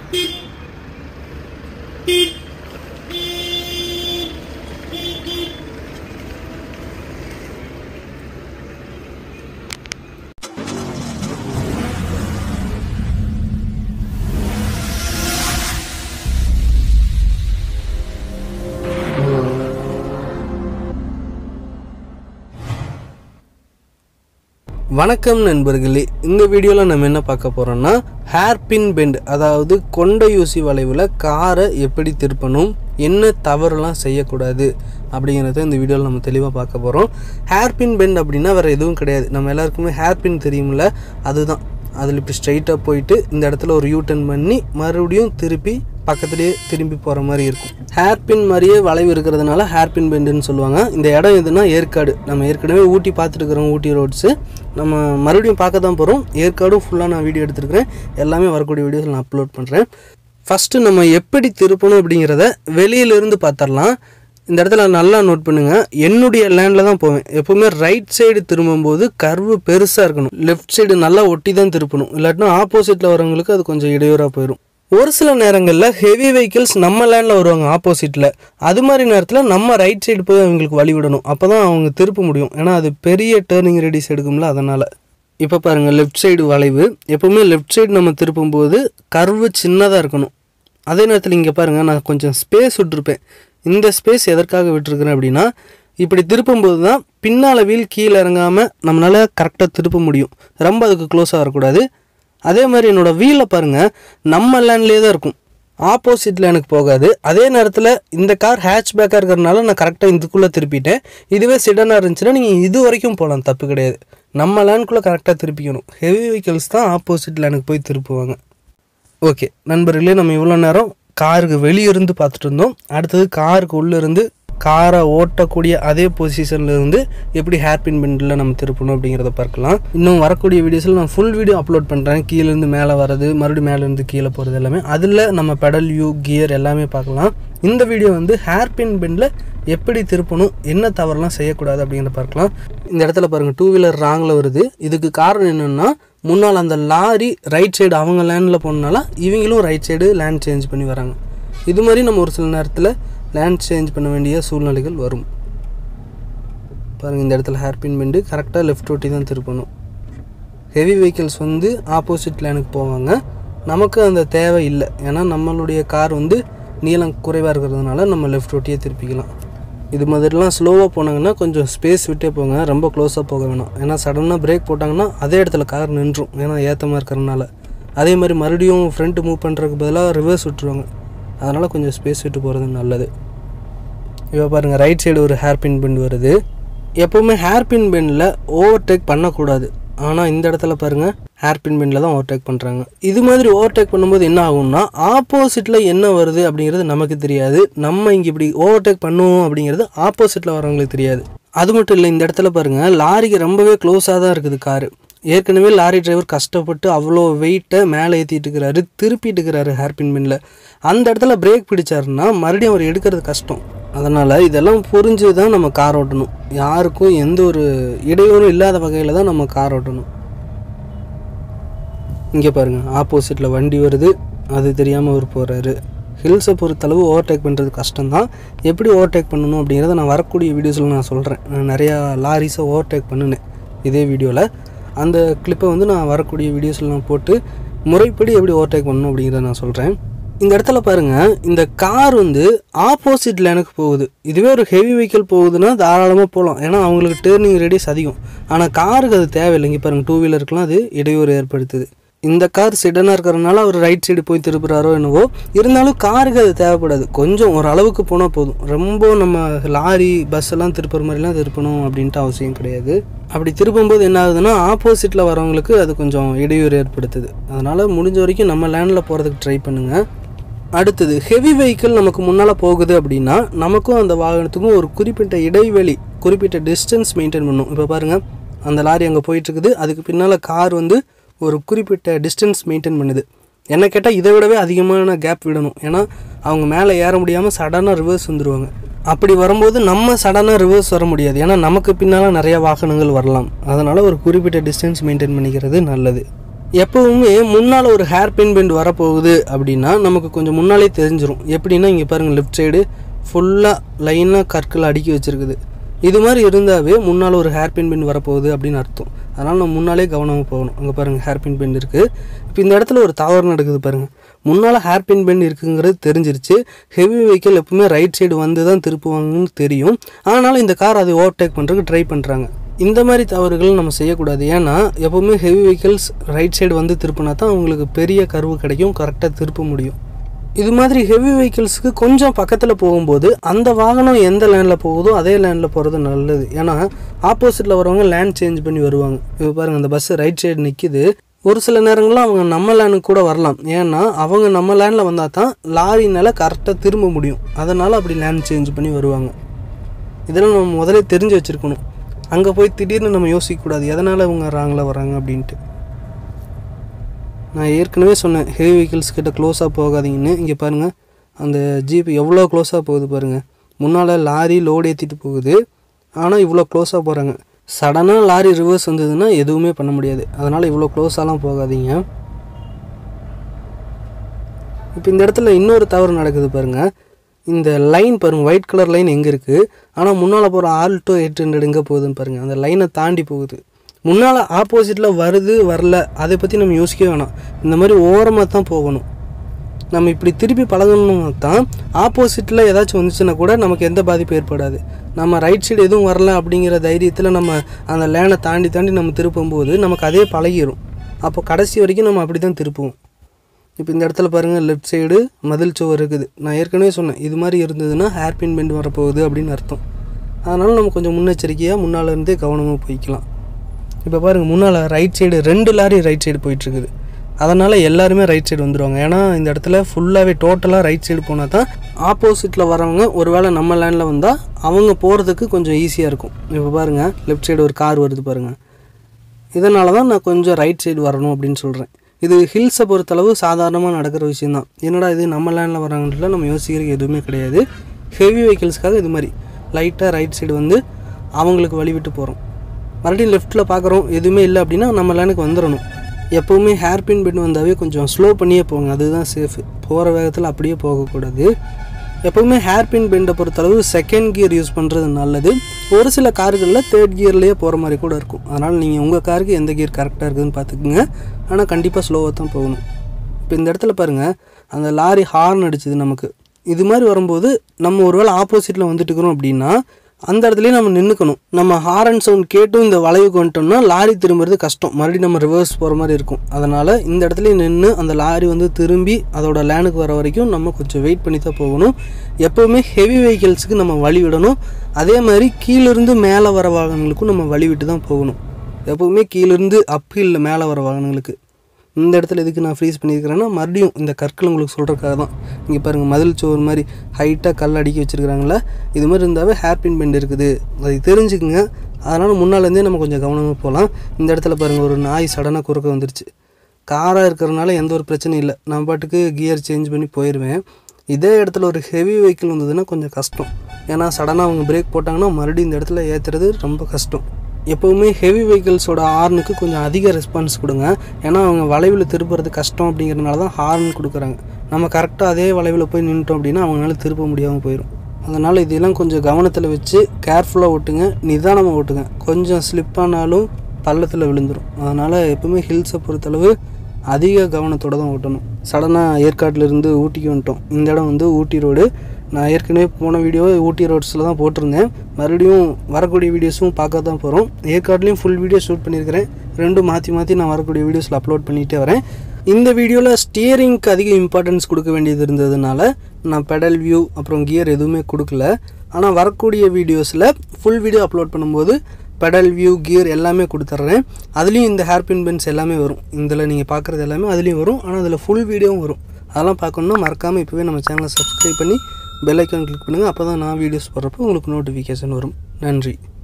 வணக்கம் நண்பர்களே இந்த வீடியோவில் நம்ம என்ன பார்க்க போகிறோம்னா ஹேர்பின் பெண்ட் அதாவது கொண்ட ஊசி வளைவில் காரை எப்படி திருப்பணும் என்ன தவறுலாம் செய்யக்கூடாது அப்படிங்கிறத இந்த வீடியோவில் நம்ம தெளிவாக பார்க்க போகிறோம் ஹேர்பின் பெண்ட் அப்படின்னா வேறு எதுவும் கிடையாது நம்ம எல்லாருக்குமே ஹேர்பின் தெரியும்ல அதுதான் அதில் இப்படி ஸ்ட்ரைட்டாக போயிட்டு இந்த இடத்துல ஒரு யூ டர்ன் பண்ணி மறுபடியும் திருப்பி பக்கத்துலேயே திரும்பி போகிற மாதிரி இருக்கும் ஹேர்பின் மாதிரியே வளைவு இருக்கிறதுனால ஹேர்பின் பெண்டுன்னு சொல்லுவாங்க இந்த இடம் எதுனா ஏற்காடு நம்ம ஏற்கனவே ஊட்டி பார்த்துட்டு இருக்கிறோம் ஊட்டி ரோட்ஸு நம்ம மறுபடியும் பார்க்க தான் போகிறோம் ஏற்காடும் ஃபுல்லாக நான் வீடியோ எடுத்துருக்கிறேன் எல்லாமே வரக்கூடிய வீடியோஸ் நான் அப்லோட் பண்ணுறேன் ஃபஸ்ட்டு நம்ம எப்படி திருப்பணும் அப்படிங்கிறத வெளியிலிருந்து பார்த்துடலாம் இந்த இடத்துல நல்லா நோட் பண்ணுங்க என்னுடைய லேண்டில் தான் போவேன் எப்போவுமே ரைட் சைடு திரும்பும்போது கர்வு பெருசாக இருக்கணும் லெஃப்ட் சைடு நல்லா ஒட்டி தான் திருப்பணும் இல்லாட்டினா ஆப்போசிட்டில் வரவங்களுக்கு அது கொஞ்சம் இடையூறாக போயிடும் ஒரு சில நேரங்களில் ஹெவி வெஹிக்கிள்ஸ் நம்ம லேண்டில் வருவாங்க ஆப்போசிட்டில் அது மாதிரி நேரத்தில் நம்ம ரைட் சைடு போய் அவங்களுக்கு வழி விடணும் அப்போ தான் அவங்க திருப்ப முடியும் ஏன்னா அது பெரிய டேர்னிங் ரெடிஸ் எடுக்கும்ல அதனால் இப்போ பாருங்கள் லெஃப்ட் சைடு வளைவு எப்போவுமே லெஃப்ட் சைடு நம்ம திருப்பும்போது கர்வு சின்னதாக இருக்கணும் அதே நேரத்தில் இங்கே பாருங்கள் நான் கொஞ்சம் ஸ்பேஸ் விட்டுருப்பேன் இந்த ஸ்பேஸ் எதற்காக விட்டுருக்குறேன் அப்படின்னா இப்படி திருப்பும்போது தான் பின்னால் வீல் கீழே இறங்காமல் நம்மளால் கரெக்டாக திருப்ப முடியும் ரொம்ப அதுக்கு க்ளோஸாக வரக்கூடாது அதே மாதிரி என்னோடய வீலை பாருங்கள் நம்ம லேண்ட்லேயே தான் இருக்கும் ஆப்போசிட் லேனுக்கு போகாது அதே நேரத்தில் இந்த கார் ஹேட்ச் பேக்காக இருக்கிறதுனால நான் கரெக்டாக இதுக்குள்ளே திருப்பிட்டேன் இதுவே சிடனாக இருந்துச்சுன்னா நீங்கள் இது வரைக்கும் போகலாம் தப்பு கிடையாது நம்ம லேண்ட்குள்ளே கரெக்டாக திருப்பிக்கணும் ஹெவி வெஹிக்கிள்ஸ் தான் ஆப்போசிட் லேனுக்கு போய் திருப்புவாங்க ஓகே நண்பர்களே நம்ம இவ்வளோ நேரம் காருக்கு வெளியிருந்து பார்த்துட்டு இருந்தோம் அடுத்தது காருக்கு உள்ளே இருந்து காரை ஓட்டக்கூடிய அதே பொசிஷனில் இருந்து எப்படி ஹேர்பின் பெண்டில் நம்ம திருப்பணும் அப்படிங்கிறத பார்க்கலாம் இன்னும் வரக்கூடிய வீடியோஸில் நான் ஃபுல் வீடியோ அப்லோட் பண்ணுறேன் கீழேருந்து மேலே வர்றது மறுபடியும் மேலேருந்து கீழே போகிறது எல்லாமே அதில் நம்ம பெடல் யூ கியர் எல்லாமே பார்க்கலாம் இந்த வீடியோ வந்து ஹேர்பின் பெண்டில் எப்படி திருப்பணும் என்ன தவறுலாம் செய்யக்கூடாது அப்படிங்கிறத பார்க்கலாம் இந்த இடத்துல பாருங்கள் டூ வீலர் ராங்கில் வருது இதுக்கு காரணம் என்னென்னா முன்னால் அந்த லாரி ரைட் சைடு அவங்க லேண்டில் போனனால இவங்களும் ரைட் சைடு லேண்ட் சேஞ்ச் பண்ணி வராங்க இது மாதிரி நம்ம ஒரு சில நேரத்தில் லேண்ட் சேஞ்ச் பண்ண வேண்டிய சூழ்நிலைகள் வரும் பாருங்கள் இந்த இடத்துல ஹேர்பின் பெண்டு கரெக்டாக லெஃப்ட் ஒட்டி தான் திருப்பணும் ஹெவி வெஹிக்கிள்ஸ் வந்து ஆப்போசிட் லேனுக்கு போவாங்க நமக்கு அந்த தேவை இல்லை ஏன்னா நம்மளுடைய கார் வந்து நீளம் குறைவாக இருக்கிறதுனால நம்ம லெஃப்ட் ஒட்டியே திருப்பிக்கலாம் இது மாதிரிலாம் ஸ்லோவாக போனாங்கன்னா கொஞ்சம் ஸ்பேஸ் விட்டே போங்க ரொம்ப க்ளோஸாக போக வேணாம் ஏன்னா சடனாக பிரேக் போட்டாங்கன்னா அதே இடத்துல கார் நின்றும் ஏன்னா ஏற்றமாக இருக்கிறதுனால அதே மாதிரி மறுபடியும் ஃப்ரண்ட்டு மூவ் பண்ணுறதுக்கு பதிலாக ரிவர்ஸ் விட்டுருவாங்க அதனால் கொஞ்சம் ஸ்பேஸ் விட்டு போகிறது நல்லது இப்போ பாருங்கள் ரைட் சைடு ஒரு ஹேர் பின் பெண்ட் வருது எப்போவுமே ஹேர் பின் பெண்டில் ஓவர்டேக் பண்ணக்கூடாது ஆனால் இந்த இடத்துல பாருங்கள் ஹேர் பின் பெண்டில் தான் ஓவர்டேக் பண்ணுறாங்க இது மாதிரி ஓவர்டேக் பண்ணும்போது என்ன ஆகும்னா ஆப்போசிட்டில் என்ன வருது அப்படிங்கிறது நமக்கு தெரியாது நம்ம இங்கே இப்படி ஓவர்டேக் பண்ணுவோம் அப்படிங்கிறது ஆப்போசிட்டில் வரவங்களுக்கு தெரியாது அது மட்டும் இல்லை இந்த இடத்துல பாருங்கள் லாரிக்கு ரொம்பவே க்ளோஸாக தான் இருக்குது காரு ஏற்கனவே லாரி டிரைவர் கஷ்டப்பட்டு அவ்வளோ வெயிட்டை மேலே ஏற்றிட்டு இருக்கிறாரு திருப்பிட்டு இருக்கிறாரு ஹேர்பின் பின்னில் அந்த இடத்துல பிரேக் பிடிச்சாருன்னா மறுபடியும் அவர் எடுக்கிறது கஷ்டம் அதனால் இதெல்லாம் புரிஞ்சு தான் நம்ம கார் ஓட்டணும் யாருக்கும் எந்த ஒரு இடையூறும் இல்லாத வகையில் தான் நம்ம கார் ஓட்டணும் இங்கே பாருங்கள் ஆப்போசிட்டில் வண்டி வருது அது தெரியாமல் அவர் போகிறாரு ஹில்ஸை பொறுத்தளவு ஓவர்டேக் பண்ணுறது கஷ்டம்தான் எப்படி ஓவர்டேக் பண்ணணும் அப்படிங்கிறத நான் வரக்கூடிய வீடியோஸில் நான் சொல்கிறேன் நான் நிறையா லாரிஸை ஓவர்டேக் பண்ணினேன் இதே வீடியோவில் அந்த கிளிப்பை வந்து நான் வரக்கூடிய வீடியோஸில் நான் போட்டு முறைப்படி எப்படி ஓவர்டேக் பண்ணணும் அப்படிங்கிறத நான் சொல்கிறேன் இந்த இடத்துல பாருங்கள் இந்த கார் வந்து ஆப்போசிட் லேனுக்கு போகுது இதுவே ஒரு ஹெவி வெஹிக்கிள் போகுதுன்னா தாராளமாக போகலாம் ஏன்னா அவங்களுக்கு டேர்னிங் ரேடியஸ் அதிகம் ஆனால் காருக்கு அது தேவையில்லை இங்கே பாருங்கள் டூ வீலருக்குலாம் அது இடையூறு ஏற்படுத்துது இந்த கார் சிடனாக இருக்கிறதுனால அவர் ரைட் சைடு போய் திருப்புறாரோ என்னவோ இருந்தாலும் காருக்கு அது தேவைப்படாது கொஞ்சம் ஒரு அளவுக்கு போனால் போதும் ரொம்ப நம்ம லாரி பஸ் எல்லாம் திருப்புற மாதிரிலாம் திருப்பணும் அப்படின்ட்டு அவசியம் கிடையாது அப்படி திருப்பும்போது என்ன ஆகுதுன்னா ஆப்போசிட்டில் வரவங்களுக்கு அது கொஞ்சம் இடையூறு ஏற்படுத்துது அதனால் முடிஞ்ச வரைக்கும் நம்ம லேண்டில் போகிறதுக்கு ட்ரை பண்ணுங்கள் அடுத்தது ஹெவி வெஹிக்கிள் நமக்கு முன்னால் போகுது அப்படின்னா நமக்கும் அந்த வாகனத்துக்கும் ஒரு குறிப்பிட்ட இடைவெளி குறிப்பிட்ட டிஸ்டன்ஸ் மெயின்டைன் பண்ணும் இப்போ பாருங்கள் அந்த லாரி அங்கே போயிட்டுருக்குது அதுக்கு பின்னால் கார் வந்து ஒரு குறிப்பிட்ட டிஸ்டன்ஸ் மெயின்டைன் பண்ணுது என்ன கேட்டால் இதை விடவே அதிகமான கேப் விடணும் ஏன்னா அவங்க மேலே ஏற முடியாமல் சடனாக ரிவர்ஸ் வந்துடுவாங்க அப்படி வரும்போது நம்ம சடனாக ரிவர்ஸ் வர முடியாது ஏன்னா நமக்கு பின்னால் நிறைய வாகனங்கள் வரலாம் அதனால் ஒரு குறிப்பிட்ட டிஸ்டன்ஸ் மெயின்டைன் பண்ணிக்கிறது நல்லது எப்பவுமே முன்னால் ஒரு ஹேர் பின் பெண்ட் வரப்போகுது அப்படின்னா நமக்கு கொஞ்சம் முன்னாலே தெரிஞ்சிரும் எப்படின்னா இங்கே பாருங்கள் லெஃப்ட் சைடு ஃபுல்லாக லைனாக கற்கள் அடுக்கி வச்சுருக்குது இது மாதிரி இருந்தாவே முன்னால் ஒரு ஹேர் பின் பெண்ட் வரப்போகுது அப்படின்னு அர்த்தம் அதனால் நம்ம முன்னாலே கவனமாக போகணும் அங்கே பாருங்கள் ஹேர் பின் பெண்ட் இருக்குது இப்போ இந்த இடத்துல ஒரு தவறு நடக்குது பாருங்கள் முன்னால் ஹேர் பின் பெண்ட் இருக்குங்கிறது தெரிஞ்சிருச்சு ஹெவி வெஹிக்கிள் எப்பவுமே ரைட் சைடு வந்து தான் திருப்புவாங்கன்னு தெரியும் ஆனாலும் இந்த கார் அதை ஓவர்டேக் பண்ணுறதுக்கு ட்ரை பண்ணுறாங்க இந்த மாதிரி தவறுகள் நம்ம செய்யக்கூடாது ஏன்னா எப்போவுமே ஹெவி வெஹிக்கிள்ஸ் ரைட் சைடு வந்து திருப்பினா தான் அவங்களுக்கு பெரிய கருவு கிடைக்கும் கரெக்டாக திருப்ப முடியும் இது மாதிரி ஹெவி வெஹிக்கிள்ஸுக்கு கொஞ்சம் பக்கத்தில் போகும்போது அந்த வாகனம் எந்த லேனில் போகுதோ அதே லேனில் போகிறது நல்லது ஏன்னா ஆப்போசிட்டில் வரவங்க லேண்ட் சேஞ்ச் பண்ணி வருவாங்க இப்போ பாருங்கள் அந்த பஸ் ரைட் சைடு நிற்கிது ஒரு சில நேரங்களில் அவங்க நம்ம லேனுக்கு கூட வரலாம் ஏன்னா அவங்க நம்ம லேனில் வந்தால் தான் லாரினால கரெக்டாக திரும்ப முடியும் அதனால் அப்படி லேண்ட் சேஞ்ச் பண்ணி வருவாங்க இதெல்லாம் நம்ம முதல்ல தெரிஞ்சு வச்சுருக்கணும் அங்கே போய் திடீர்னு நம்ம யோசிக்கக்கூடாது எதனால் இவங்க ராங்கில் வராங்க அப்படின்ட்டு நான் ஏற்கனவே சொன்னேன் ஹெவி வெஹிக்கிள்ஸ் கிட்ட க்ளோஸாக போகாதீங்கன்னு இங்கே பாருங்கள் அந்த ஜீப் எவ்வளோ க்ளோஸாக போகுது பாருங்கள் முன்னால் லாரி லோடு ஏற்றிட்டு போகுது ஆனால் இவ்வளோ க்ளோஸாக போகிறாங்க சடனாக லாரி ரிவர்ஸ் வந்ததுன்னா எதுவுமே பண்ண முடியாது அதனால் இவ்வளோ க்ளோஸாலாம் போகாதீங்க இப்போ இந்த இடத்துல இன்னொரு தவறு நடக்குது பாருங்கள் இந்த லைன் பாருங்கள் ஒயிட் கலர் லைன் எங்கே இருக்குது ஆனால் முன்னால் போகிற ஆல்டோ எயிட் ஹண்ட்ரட் எங்கே போகுதுன்னு பாருங்கள் அந்த லைனை தாண்டி போகுது முன்னால் ஆப்போசிட்டில் வருது வரல அதை பற்றி நம்ம யோசிக்கவே வேணாம் இந்த மாதிரி ஓரமாக தான் போகணும் நம்ம இப்படி திருப்பி பழகணும்னா தான் ஆப்போசிட்டில் ஏதாச்சும் வந்துச்சுன்னா கூட நமக்கு எந்த பாதிப்பும் ஏற்படாது நம்ம ரைட் சைடு எதுவும் வரல அப்படிங்கிற தைரியத்தில் நம்ம அந்த லேனை தாண்டி தாண்டி நம்ம திருப்பும்போது நமக்கு அதே பழகிரும் அப்போ கடைசி வரைக்கும் நம்ம அப்படி தான் திருப்புவோம் இப்போ இந்த இடத்துல பாருங்கள் லெஃப்ட் சைடு மதில் சுவர் இருக்குது நான் ஏற்கனவே சொன்னேன் இது மாதிரி இருந்ததுன்னா ஹேர் பின் பெண்ட் வரப்போகுது அப்படின்னு அர்த்தம் அதனால் நம்ம கொஞ்சம் முன்னெச்சரிக்கையாக முன்னால் இருந்தே கவனமாக போய்க்கலாம் இப்போ பாருங்கள் முன்னால் ரைட் சைடு ரெண்டு லாரி ரைட் சைடு போயிட்டுருக்குது அதனால் எல்லாருமே ரைட் சைடு வந்துடுவாங்க ஏன்னா இந்த இடத்துல ஃபுல்லாகவே டோட்டலாக ரைட் சைடு போனால் தான் ஆப்போசிட்டில் வரவங்க ஒருவேளை நம்ம லேண்டில் வந்தால் அவங்க போகிறதுக்கு கொஞ்சம் ஈஸியாக இருக்கும் இப்போ பாருங்கள் லெஃப்ட் சைடு ஒரு கார் வருது பாருங்கள் இதனால தான் நான் கொஞ்சம் ரைட் சைடு வரணும் அப்படின்னு சொல்கிறேன் இது ஹில்ஸை பொறுத்தளவு சாதாரணமாக நடக்கிற விஷயந்தான் என்னடா இது நம்ம லேண்டில் வராங்கன்றதுல நம்ம யோசிக்கிறதுக்கு எதுவுமே கிடையாது ஹெவி வெஹிக்கிள்ஸ்க்காக இது மாதிரி லைட்டாக ரைட் சைடு வந்து அவங்களுக்கு வழிவிட்டு போகிறோம் மறுபடியும் லெஃப்ட்டில் பார்க்குறோம் எதுவுமே இல்லை அப்படின்னா நம்ம லேனுக்கு வந்துடணும் எப்போவுமே ஹேர் பின் பெண்ட் வந்தாவே கொஞ்சம் ஸ்லோ பண்ணியே போங்க அதுதான் சேஃபு போகிற வேகத்தில் அப்படியே போகக்கூடாது எப்போவுமே ஹேர் பின் பெண்டை பொறுத்தளவு செகண்ட் கியர் யூஸ் பண்ணுறது நல்லது ஒரு சில கார்களில் தேர்ட் கியர்லேயே போகிற மாதிரி கூட இருக்கும் அதனால் நீங்கள் உங்கள் காருக்கு எந்த கியர் கரெக்டாக இருக்குதுன்னு பார்த்துக்குங்க ஆனால் கண்டிப்பாக ஸ்லோவாக தான் போகணும் இப்போ இந்த இடத்துல பாருங்கள் அந்த லாரி ஹார்ன் அடிச்சுது நமக்கு இது மாதிரி வரும்போது நம்ம ஒருவேளை ஆப்போசிட்டில் வந்துட்டு இருக்கிறோம் அப்படின்னா அந்த இடத்துலயே நம்ம நின்றுக்கணும் நம்ம ஹாரன் சவுண்ட் கேட்டும் இந்த வளைவுக்கு வந்துட்டோம்னா லாரி திரும்புறது கஷ்டம் மறுபடியும் நம்ம ரிவர்ஸ் போகிற மாதிரி இருக்கும் அதனால் இந்த இடத்துல நின்று அந்த லாரி வந்து திரும்பி அதோட லேனுக்கு வர வரைக்கும் நம்ம கொஞ்சம் வெயிட் பண்ணி தான் போகணும் எப்போவுமே ஹெவி வெஹிக்கிள்ஸுக்கு நம்ம வழி விடணும் அதே மாதிரி கீழிருந்து மேலே வர வாகனங்களுக்கும் நம்ம வழி விட்டு தான் போகணும் எப்போவுமே கீழிருந்து அப் ஹில்ல மேலே வர வாகனங்களுக்கு இந்த இடத்துல எதுக்கு நான் ஃப்ரீஸ் பண்ணியிருக்கிறேன்னா மறுபடியும் இந்த கற்கள் உங்களுக்கு சொல்கிறதுக்காக தான் இங்கே பாருங்கள் மதில் சோறு மாதிரி ஹைட்டாக கல் அடுக்கி வச்சுருக்காங்களா இது மாதிரி இருந்தாவே ஹேர் பின் பெண்ட் இருக்குது அது தெரிஞ்சுக்குங்க அதனால் முன்னாலேருந்தே நம்ம கொஞ்சம் கவனமாக போகலாம் இந்த இடத்துல பாருங்கள் ஒரு நாய் சடனாக குறுக்க வந்துருச்சு காராக இருக்கிறனால எந்த ஒரு பிரச்சனையும் இல்லை நான் பாட்டுக்கு கியர் சேஞ்ச் பண்ணி போயிடுவேன் இதே இடத்துல ஒரு ஹெவி வெஹிக்கிள் வந்ததுன்னா கொஞ்சம் கஷ்டம் ஏன்னா சடனாக அவங்க பிரேக் போட்டாங்கன்னா மறுபடியும் இந்த இடத்துல ஏற்றுறது ரொம்ப கஷ்டம் எப்போவுமே ஹெவி வெஹிக்கிள்ஸோட ஹார்னுக்கு கொஞ்சம் அதிக ரெஸ்பான்ஸ் கொடுங்க ஏன்னா அவங்க வளைவில் திருப்புறது கஷ்டம் அப்படிங்கிறதுனால தான் ஹார்ன் கொடுக்குறாங்க நம்ம கரெக்டாக அதே வளைவில் போய் நின்றுட்டோம் அப்படின்னா அவங்களால திருப்ப முடியாமல் போயிடும் அதனால் இதெல்லாம் கொஞ்சம் கவனத்தில் வச்சு கேர்ஃபுல்லாக ஓட்டுங்க நிதானமாக ஓட்டுங்க கொஞ்சம் ஸ்லிப் ஆனாலும் பள்ளத்தில் விழுந்துடும் அதனால் எப்பவுமே ஹில்ஸை பொறுத்தளவு அதிக கவனத்தோடு தான் ஓட்டணும் சடனாக ஏற்காட்டிலேருந்து ஊட்டிக்கு வந்துட்டோம் இந்த இடம் வந்து ஊட்டி ரோடு நான் ஏற்கனவே போன வீடியோவை ஊட்டி ரோட்ஸில் தான் போட்டிருந்தேன் மறுபடியும் வரக்கூடிய வீடியோஸும் பார்க்க தான் போகிறோம் ஏற்காட்லேயும் ஃபுல் வீடியோ ஷூட் பண்ணியிருக்கிறேன் ரெண்டும் மாற்றி மாற்றி நான் வரக்கூடிய வீடியோஸில் அப்லோட் பண்ணிகிட்டே வரேன் இந்த வீடியோவில் ஸ்டியரிங்க்கு அதிக இம்பார்ட்டன்ஸ் கொடுக்க வேண்டியது இருந்ததுனால நான் பெடல் வியூ அப்புறம் கியர் எதுவுமே கொடுக்கல ஆனால் வரக்கூடிய வீடியோஸில் ஃபுல் வீடியோ அப்லோட் பண்ணும்போது பெடல் வியூ கியர் எல்லாமே கொடுத்துட்றேன் அதுலேயும் இந்த ஹேர் பின் பென்ஸ் எல்லாமே வரும் இதில் நீங்கள் பார்க்குறது எல்லாமே அதுலேயும் வரும் ஆனால் அதில் ஃபுல் வீடியோவும் வரும் அதெல்லாம் பார்க்கணுன்னா மறக்காமல் இப்போவே நம்ம சேனலை சப்ஸ்கிரைப் பண்ணி பெல் ஐக்கான் கிளிக் பண்ணுங்கள் அப்போ தான் நான் வீடியோஸ் போடுறப்போ உங்களுக்கு நோட்டிஃபிகேஷன் வரும் நன்றி